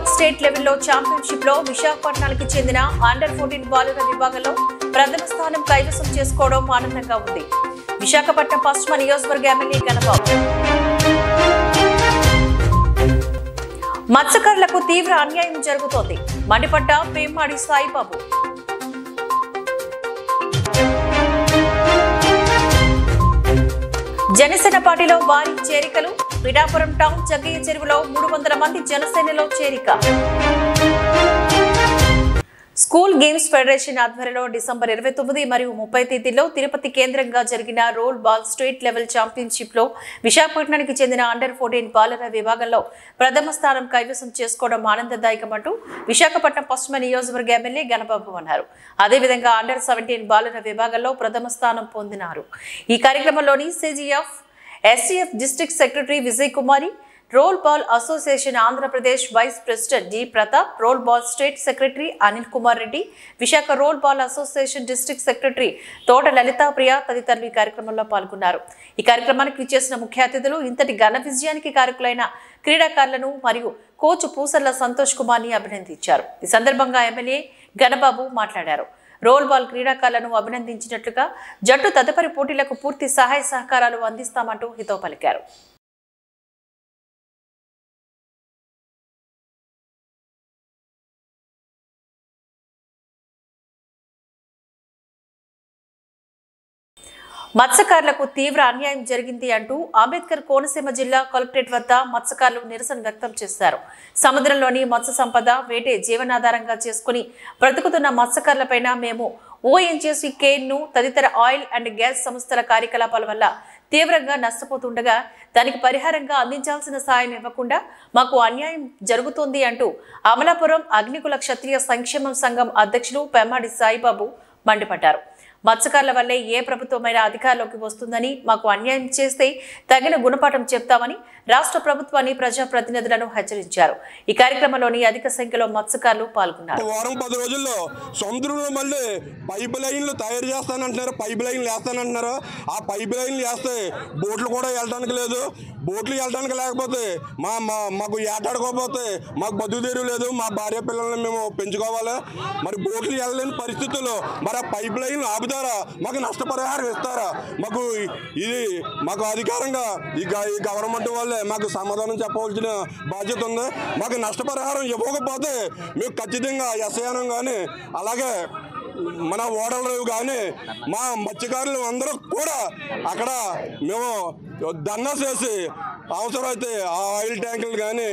Ball state లెవెల్లో championship లో విశాఖపట్నానికి చెందిన అండర్ ఫోర్టీన్ బాలుర విభాగంలో ప్రథమ స్థానం కైవసం చేసుకోవడం ఆనందంగా ఉంది విశాఖపట్నం పశ్చిమ నియోజకవర్గ ఎమ్మెల్యే గణబాబు మత్స్యకారులకు తీవ్ర అన్యాయం జరుగుతోంది మండిపడ్డ పేమ్మాడి సాయిబాబు జనసేన పార్టీలో భారీ చేరికలు పిఠాపురం టౌన్ జగ్గయ్య చెరువులో మూడు వందల మంది జనసేనలో చేరిక స్కూల్ గేమ్స్ ఫెడరేషన్ ఆధ్వర్యంలో డిసెంబర్ ఇరవై తొమ్మిది మరియు ముప్పై తేదీలో తిరుపతి కేంద్రంగా జరిగిన roll ball state level championship లో విశాఖపట్నానికి చెందిన అండర్ ఫోర్టీన్ బాలర విభాగంలో ప్రథమ స్థానం కైవసం చేసుకోవడం ఆనందదాయకమంటూ విశాఖపట్నం పశ్చిమ నియోజకవర్గ ఎమ్మెల్యే గణబాబు అన్నారు అదేవిధంగా అండర్ సెవెంటీన్ బాలర విభాగంలో ప్రథమ స్థానం పొందినారు ఈ కార్యక్రమంలోని SGF STF district secretary Vijay Kumari roll ball association Andhra Pradesh vice president D Pratap roll ball state secretary Anil Kumar Reddy Visakha roll ball association district secretary Thota Lalitha ప్రియ తదితరులు ఈ కార్యక్రమంలో పాల్గొన్నారు ఈ కార్యక్రమానికి విచ్చేసిన ముఖ్య అతిథులు ఇంతటి ఘన విజయానికి కారకులైన క్రీడాకారులను మరియు కోచ్ పూసర్ల సంతోష్ కుమార్ ని అభినందించారు ఈ సందర్భంగా ఎమ్మెల్యే గణబాబు మాట్లాడారు రోల్ బాల్ క్రీడాకారులను అభినందించినట్లుగా జట్టు తదుపరి పోటీలకు పూర్తి సహాయ సహకారాలు అందిస్తామంటూ హితో పలికారు మత్స్యకారులకు తీవ్ర అన్యాయం జరిగింది అంటూ అంబేద్కర్ కోనసీమ జిల్లా కలెక్టరేట్ వద్ద మత్స్యకారులు నిరసన వ్యక్తం చేశారు సముద్రంలోని మత్స్య సంపద వేటే జీవనాధారంగా చేసుకుని బ్రతుకుతున్న మత్స్యకారులపైన మేము ఓఎన్జీసీ కేన్ను తదితర ఆయిల్ అండ్ గ్యాస్ సంస్థల కార్యకలాపాల వల్ల తీవ్రంగా నష్టపోతుండగా దానికి పరిహారంగా అందించాల్సిన సాయం ఇవ్వకుండా మాకు అన్యాయం జరుగుతోంది అంటూ అమలాపురం అగ్నికుల క్షత్రియ సంక్షేమం సంఘం అధ్యక్షులు పెమ్మాడి సాయిబాబు మండిపడ్డారు మత్స్యకారుల వల్లే ఏ ప్రభుత్వమైనా అధికారంలోకి వస్తుందని మాకు అన్యాయం చేస్తే తగిన గుణపాఠం చెప్తామని రాష్ట్ర ప్రభుత్వాన్ని ప్రజాప్రతినిధులను హెచ్చరించారు ఈ కార్యక్రమంలోని అధిక సంఖ్యలో మత్స్యకారులు పాల్గొన్నారు వారం పది రోజుల్లో సముద్రంలో మళ్ళీ పైప్ లైన్లు తయారు చేస్తానంటున్నారు పైప్ లైన్లు వేస్తానంటున్నారు ఆ పైప్ లైన్లు వేస్తే బోట్లు కూడా వెళ్ళడానికి లేదు బోట్లు వెళ్ళడానికి లేకపోతే మా మా- మాకు ఏటాడుకోకపోతే మాకు బతుకు తెరువు లేదు మా భార్య పిల్లల్ని మేము పెంచుకోవాలి మరి బోట్లు వెళ్ళలేని పరిస్థితుల్లో మరి ఆ పైప్ లైన్లు ఆపుతారా మాకు నష్టపరిహారం ఇస్తారా మాకు ఇది మాకు అధికారంగా ఈ గ- ఈ గవర్నమెంట్ వాళ్ళే మాకు సమాధానం చెప్పవలసిన బాధ్యత ఉంది మాకు నష్టపరిహారం ఇవ్వకపోతే మేము ఖచ్చితంగా ఎస్ఐనం కానీ అలాగే మన ఓడలు కానీ మా మత్స్యకారులు అందరూ కూడా అక్కడ మేము ధర్నా చేసి అవసరమైతే ఆ ఆయిల్ ట్యాంకులు కానీ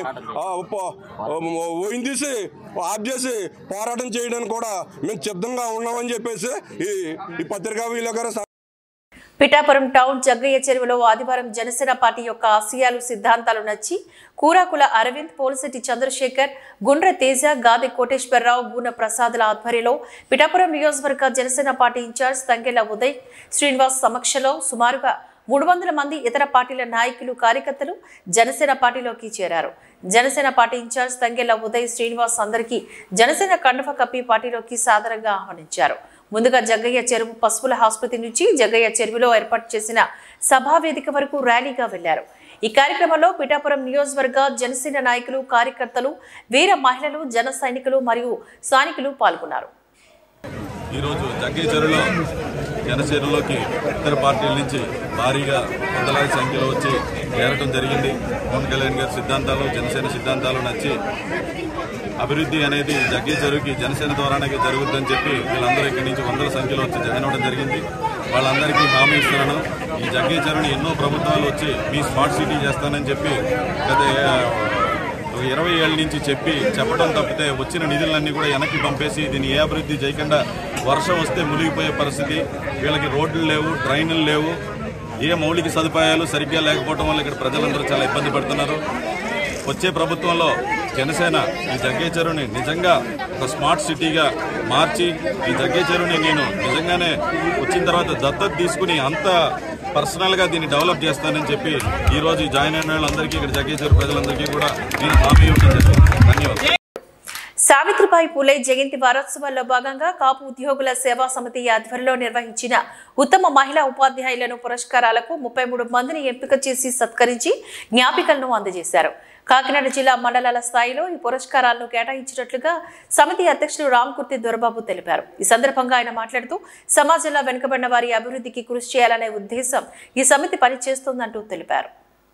ఓయిన్ తీసి ఆఫ్ చేసి పోరాటం చేయడానికి కూడా మేము సిద్ధంగా ఉన్నామని చెప్పేసి ఈ ఈ పత్రికా విలేకరు పిఠాపురం టౌన్ జగ్గయ్య చెరువులో ఆదివారం జనసేన పార్టీ యొక్క ఆశయాలు సిద్ధాంతాలు నచ్చి కూరాకుల అరవింద్ పోలిశెట్టి చంద్రశేఖర్ గుండ్ర తేజ గాది కోటేశ్వరరావు గూన ప్రసాద్ల ఆధ్వర్యంలో పిఠాపురం నియోజకవర్గ జనసేన పార్టీ ఇన్ఛార్జ్ తంగెల ఉదయ్ శ్రీనివాస్ సమక్షంలో సుమారుగా మూడు వందల మంది ఇతర పార్టీల నాయకులు కార్యకర్తలు జనసేన పార్టీలోకి చేరారు జనసేన పార్టీ ఇన్ఛార్జ్ తంగెల ఉదయ్ శ్రీనివాస్ అందరికీ జనసేన కండువ కప్పి పార్టీలోకి సాదరంగా ఆహ్వానించారు ముందుగా జగ్గయ్య చెరువు పశువుల ఆసుపత్రి నుంచి జగ్గయ్య చెరువులో ఏర్పాటు చేసిన సభా వేదిక వరకు ర్యాలీగా వెళ్లారు ఈ కార్యక్రమంలో పిఠాపురం నియోజకవర్గ జనసేన నాయకులు కార్యకర్తలు వీర మహిళలు జన సైనికులు మరియు స్థానికులు పాల్గొన్నారు ఈరోజు జగ్గయ్య చెరువులో జనసేనలోకి ఇతర పార్టీల నుంచి భారీగా వందలాది సంఖ్యలో వచ్చి చేరటం జరిగింది పవన్ కళ్యాణ్ గారి సిద్ధాంతాలు జనసేన సిద్ధాంతాలు నచ్చి అభివృద్ధి అనేది జగ్గయ్య చెరువుకి జనసేన ద్వారానే జరుగుతుందని చెప్పి వీళ్ళందరూ ఇక్కడి నుంచి వందల సంఖ్యలో వచ్చి జాయిన్ అవ్వడం జరిగింది వాళ్ళందరికీ హామీ ఇస్తున్నాను ఈ జగ్గయ్య చెరువుని ఎన్నో ప్రభుత్వాలు వచ్చి మీ స్మార్ట్ సిటీ చేస్తానని చెప్పి గత ఒక ఇరవై ఏళ్ళ నుంచి చెప్పి చెప్పడం తప్పితే వచ్చిన నిధులన్నీ కూడా వెనక్కి పంపేసి దీన్ని ఏ అభివృద్ధి చేయకుండా వర్షం వస్తే మునిగిపోయే పరిస్థితి వీళ్ళకి రోడ్లు లేవు ట్రైన్లు లేవు ఏ మౌలిక సదుపాయాలు సరిగ్గా లేకపోవడం వల్ల ఇక్కడ ప్రజలందరూ చాలా ఇబ్బంది పడుతున్నారు వచ్చే ప్రభుత్వంలో జనసేన ఈ జగ్గే చెరువుని నిజంగా ఒక స్మార్ట్ సిటీగా మార్చి ఈ జగ్గే చెరువుని నేను నిజంగానే వచ్చిన తర్వాత దత్తత తీసుకుని అంత పర్సనల్గా దీన్ని డెవలప్ చేస్తానని చెప్పి ఈ రోజు ఈ జాయిన్ అయిన వాళ్ళందరికీ ఇక్కడ జగ్గే చెరువు ప్రజలందరికీ కూడా నేను హామీ ఇవ్వడం జరిగింది ధన్యవాదాలు సావిత్రిబాయి పూలే జయంతి వారోత్సవాల్లో భాగంగా కాపు ఉద్యోగుల సేవా సమితి ఆధ్వర్యంలో నిర్వహించిన ఉత్తమ మహిళా ఉపాధ్యాయులను పురస్కారాలకు ముప్పై మూడు మందిని ఎంపిక చేసి సత్కరించి జ్ఞాపికలను అందజేశారు కాకినాడ జిల్లా మండలాల స్థాయిలో ఈ పురస్కారాలను కేటాయించినట్లుగా సమితి అధ్యక్షులు రామకుర్తి దొరబాబు తెలిపారు ఈ సందర్భంగా ఆయన మాట్లాడుతూ సమాజంలో వెనుకబడిన వారి అభివృద్ధికి కృషి చేయాలనే ఉద్దేశం ఈ సమితి పనిచేస్తోందంటూ తెలిపారు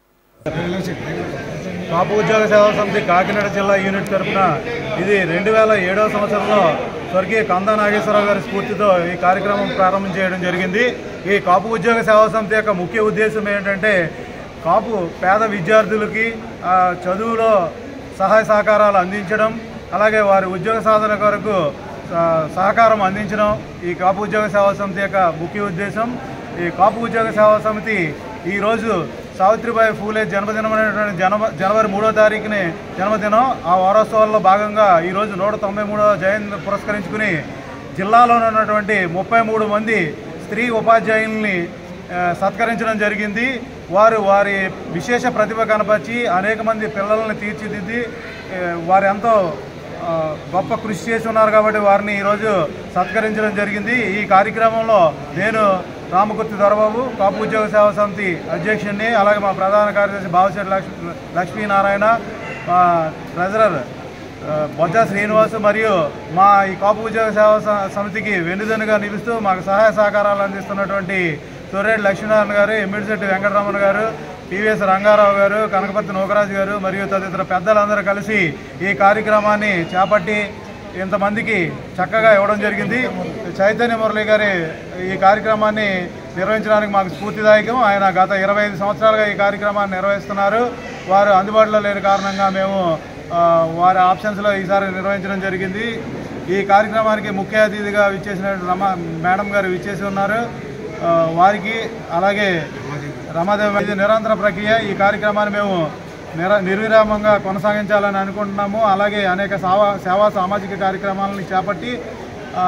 కాపు ఉద్యోగ సేవా సమితి కాకినాడ జిల్లా యూనిట్ తరఫున ఇది రెండు వేల ఏడవ సంవత్సరంలో స్వర్గీయ కందా నాగేశ్వరరావు గారి స్ఫూర్తితో ఈ కార్యక్రమం ప్రారంభం చేయడం జరిగింది ఈ కాపు ఉద్యోగ సేవా సమితి యొక్క ముఖ్య ఉద్దేశం ఏంటంటే కాపు పేద విద్యార్థులకి ఆ, చదువులో సహాయ సహకారాలు అందించడం అలాగే వారి ఉద్యోగ సాధన కొరకు స- సహకారం అందించడం ఈ కాపు ఉద్యోగ సేవా సమితి యొక్క ముఖ్య ఉద్దేశం ఈ కాపు ఉద్యోగ సేవా సమితి ఈరోజు సావిత్రిబాయి ఫూలే జన్మదినమైనటువంటి జనవ జనవరి మూడో తారీఖుని జన్మదినం ఆ వారోత్సవాల్లో భాగంగా ఈరోజు నూట తొంభై మూడవ జయంతి పురస్కరించుకుని జిల్లాలో ఉన్నటువంటి ముప్పై మూడు మంది స్త్రీ ఉపాధ్యాయుల్ని ఆ, సత్కరించడం జరిగింది వారు వారి విశేష ప్రతిభ కనపరిచి అనేక మంది పిల్లల్ని తీర్చిదిద్ది ఆ, వారు ఎంతో ఆ, గొప్ప కృషి చేసి ఉన్నారు కాబట్టి వారిని ఈరోజు సత్కరించడం జరిగింది ఈ కార్యక్రమంలో నేను రామకుర్తి దొరబాబు కాపు ఉద్యోగ సేవా సమితి అధ్యక్షుడిని అలాగే మా ప్రధాన కార్యదర్శి బావశెట్టి లక్ష్మీ లక్ష్మీనారాయణ మా ట్రెజరర్ ఆ, బొజ్జా శ్రీనివాస్ మరియు మా ఈ కాపు ఉద్యోగ సేవా స- సమితికి వెన్నుదన్నుగా నిలుస్తూ మాకు సహాయ సహకారాలు అందిస్తున్నటువంటి సూర్రెడ్డి లక్ష్మీనారాయణ గారు ఎమ్మిడిశెట్టి వెంకటరమణ గారు టీవీఎస్ రంగారావు గారు కనకపర్తి నూకరాజు గారు మరియు తదితర పెద్దలందరూ కలిసి ఈ కార్యక్రమాన్ని చేపట్టి ఇంతమందికి చక్కగా ఇవ్వడం జరిగింది చైతన్య మురళి గారి ఈ కార్యక్రమాన్ని నిర్వహించడానికి మాకు స్ఫూర్తిదాయకం ఆయన గత ఇరవై ఐదు సంవత్సరాలుగా ఈ కార్యక్రమాన్ని నిర్వహిస్తున్నారు వారు అందుబాటులో లేని కారణంగా మేము ఆ, వారి ఆప్షన్స్లో ఈసారి నిర్వహించడం జరిగింది ఈ కార్యక్రమానికి ముఖ్య అతిథిగా విచ్చేసిన రమ మేడం గారు విచ్చేసి ఉన్నారు ఆ, వారికి అలాగే రమాదేవి ఇది నిరంతర ప్రక్రియ ఈ కార్యక్రమాన్ని మేము నిర నిర్విరామంగా కొనసాగించాలని అనుకుంటున్నాము అలాగే అనేక సేవా సేవా సామాజిక కార్యక్రమాలను చేపట్టి ఆ,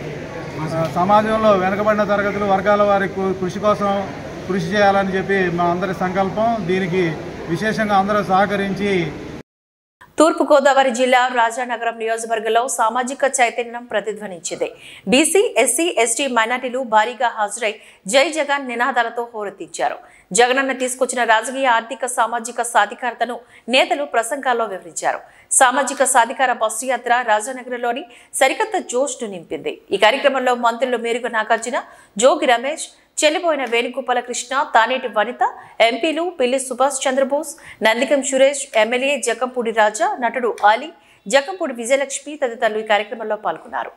ఆ, సమాజంలో వెనుకబడిన తరగతులు వర్గాల వారి కు- కృషి కోసం కృషి చేయాలని చెప్పి మా అందరి సంకల్పం దీనికి విశేషంగా అందరూ సహకరించి తూర్పుగోదావరి జిల్లా రాజానగరం నియోజకవర్గంలో సామాజిక చైతన్యం ప్రతిధ్వనించింది బీసీ ఎస్సీ ఎస్టీ మైనార్టీలు భారీగా హాజరై జై జగన్ నినాదాలతో హోరెత్తించారు జగనన్న తీసుకొచ్చిన రాజకీయ ఆర్థిక సామాజిక సాధికారతను నేతలు ప్రసంగాల్లో వివరించారు సామాజిక సాధికార బస్సు యాత్ర రాజానగరంలోని సరికొత్త జోష్ను నింపింది ఈ కార్యక్రమంలో మంత్రులు మేరుగు నాగార్జున జోగి రమేష్ చెల్లిపోయిన వేణుగోపాల కృష్ణ తానేటి వనిత ఎంపీలు పిల్లి సుభాష్ చంద్రబోస్ నందికం సురేష్ ఎమ్మెల్యే జకంపూడి రాజా నటుడు ఆలీ జకంపూడి విజయలక్ష్మి తదితరులు ఈ కార్యక్రమంలో పాల్గొన్నారు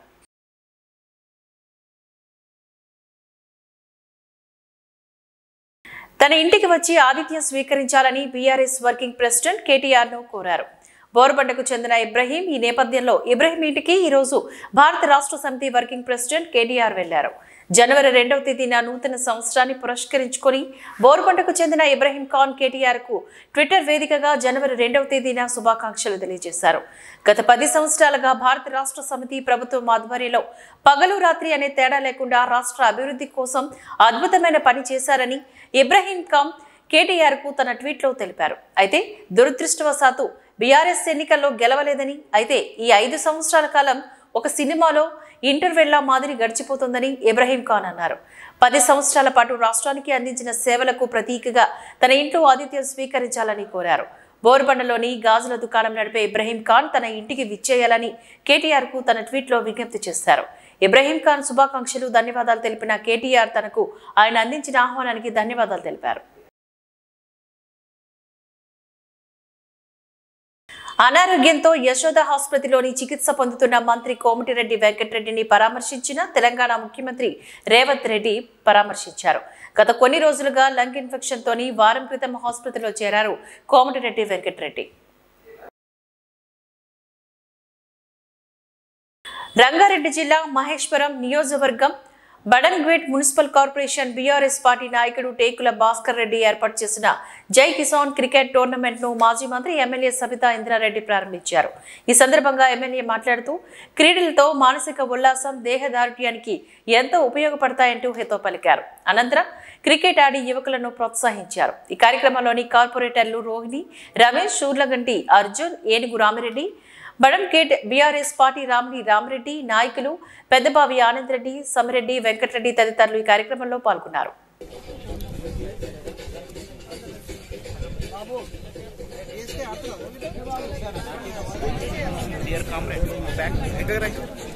తన ఇంటికి వచ్చి ఆతిథ్యం స్వీకరించాలని బీఆర్ఎస్ వర్కింగ్ ప్రెసిడెంట్ కేటీఆర్ ను కోరారు బోర్బండకు చెందిన ఇబ్రహీం ఈ నేపథ్యంలో ఇబ్రహీం ఇంటికి ఈరోజు భారత రాష్ట్ర సమితి వర్కింగ్ ప్రెసిడెంట్ కేటీఆర్ వెళ్లారు జనవరి రెండవ తేదీన నూతన సంవత్సరాన్ని పురస్కరించుకొని బోర్బండకు చెందిన ఇబ్రహీం ఖాన్ కేటీఆర్ కు ట్విట్టర్ వేదికగా జనవరి రెండవ తేదీన శుభాకాంక్షలు తెలియజేశారు గత పది సంవత్సరాలుగా భారత రాష్ట్ర సమితి ప్రభుత్వం ఆధ్వర్యంలో పగలు రాత్రి అనే తేడా లేకుండా రాష్ట్ర అభివృద్ధి కోసం అద్భుతమైన పని చేశారని ఇబ్రహీం ఖాన్ కేటీఆర్ కు తన ట్వీట్లో తెలిపారు అయితే దురదృష్టవశాత్తు బీఆర్ఎస్ ఎన్నికల్లో గెలవలేదని అయితే ఈ ఐదు సంవత్సరాల కాలం ఒక సినిమాలో ఇంటర్వెల్లా మాదిరి గడిచిపోతుందని ఇబ్రహీం ఖాన్ అన్నారు పది సంవత్సరాల పాటు రాష్ట్రానికి అందించిన సేవలకు ప్రతీకగా తన ఇంట్లో ఆతిథ్యం స్వీకరించాలని కోరారు బోర్బండలోని గాజుల దుకాణం నడిపే ఇబ్రహీం ఖాన్ తన ఇంటికి విచ్చేయాలని కేటీఆర్ కు తన ట్వీట్లో విజ్ఞప్తి చేశారు ఇబ్రహీం ఖాన్ శుభాకాంక్షలు ధన్యవాదాలు తెలిపిన కేటీఆర్ తనకు ఆయన అందించిన ఆహ్వానానికి ధన్యవాదాలు తెలిపారు అనారోగ్యంతో యశోద ఆసుపత్రిలోని చికిత్స పొందుతున్న మంత్రి కోమటిరెడ్డి వెంకటరెడ్డిని పరామర్శించిన తెలంగాణ ముఖ్యమంత్రి రేవంత్ రెడ్డి పరామర్శించారు గత కొన్ని రోజులుగా లంగ్ ఇన్ఫెక్షన్ తోని వారం క్రితం ఆసుపత్రిలో చేరారు కోమటిరెడ్డి వెంకటరెడ్డి రంగారెడ్డి జిల్లా మహేశ్వరం నియోజకవర్గం Badangpet municipal corporation BRS party నాయకుడు టేకుల భాస్కర్ రెడ్డి ఏర్పాటు చేసిన జై కిసాన్ క్రికెట్ టోర్నమెంట్ ను మాజీ మంత్రి ఎమ్మెల్యే సబితా ఇంద్రారెడ్డి ప్రారంభించారు ఈ సందర్భంగా ఎమ్మెల్యే మాట్లాడుతూ క్రీడలతో మానసిక ఉల్లాసం దేహదారుఢ్యానికి ఎంతో ఉపయోగపడతాయంటూ హితో పలికారు అనంతరం క్రికెట్ ఆడి యువకులను ప్రోత్సహించారు ఈ కార్యక్రమంలోని కార్పొరేటర్లు రోహిణి రమేష్ షూర్లగంటి అర్జున్ ఏనుగు రామిరెడ్డి బడంగేట్ బీఆర్ఎస్ పార్టీ రామిని రామరెడ్డి నాయకులు పెద్దబావి ఆనంద్ రెడ్డి సమిరెడ్డి వెంకటరెడ్డి తదితరులు ఈ కార్యక్రమంలో పాల్గొన్నారు వేస్తే అర్థం Dear comrade, back.